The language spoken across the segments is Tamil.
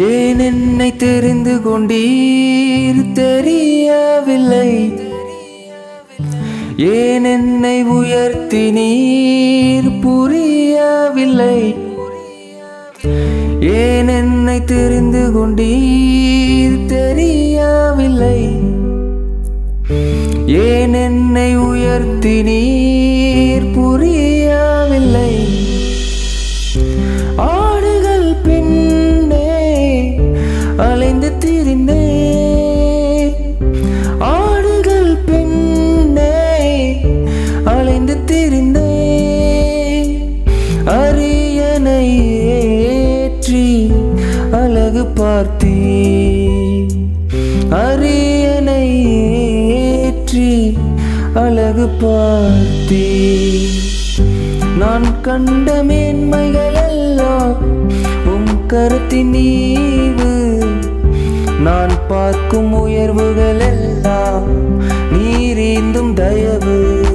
ஏன் என்னை தெரிந்து கொண்டீர் தெரியவில்லை ஏன் என்னை உயர்த்தினீர் புரியவில்லை ஏன் என்னை தெரிந்து கொண்டீர் தெரியவில்லை ஏன் என்னை உயர்த்தினீர் புரியவில்லை ஆடுகள் பின்னே அலைந்து திரிந்தே ஆடுகள் பின்னே அலைந்து திரிந்தே அரியணை ஏற்றி அழகு பார்த்தீ அரியணை ஏற்றி அழகு பார்த்தீ நான் கண்ட மேன்மைகள் எல்லாம் உம் கருத்தின் நீவு நான் பார்க்கும் உயர்வுகள் எல்லாம் நீரீந்தும் தயவு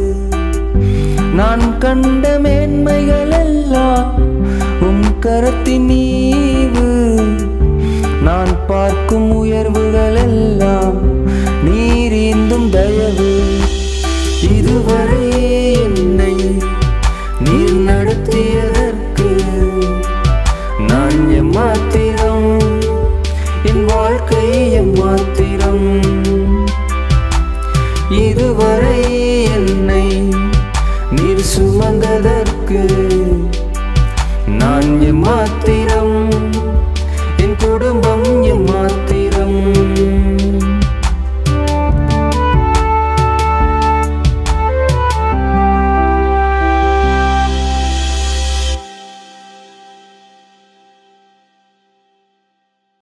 நான் கண்ட மேன்மைகள் எல்லாம் உம் கரத்தின் நீவு நான் பார்க்கும் உயர்வுகள் எல்லாம் நீரீந்தும் தயவு இதுவரை என்னை நீர் நடத்தியதற்கு நான் எம்மாத்திரம் என் வாழ்க்கை எம்மாத்திரம்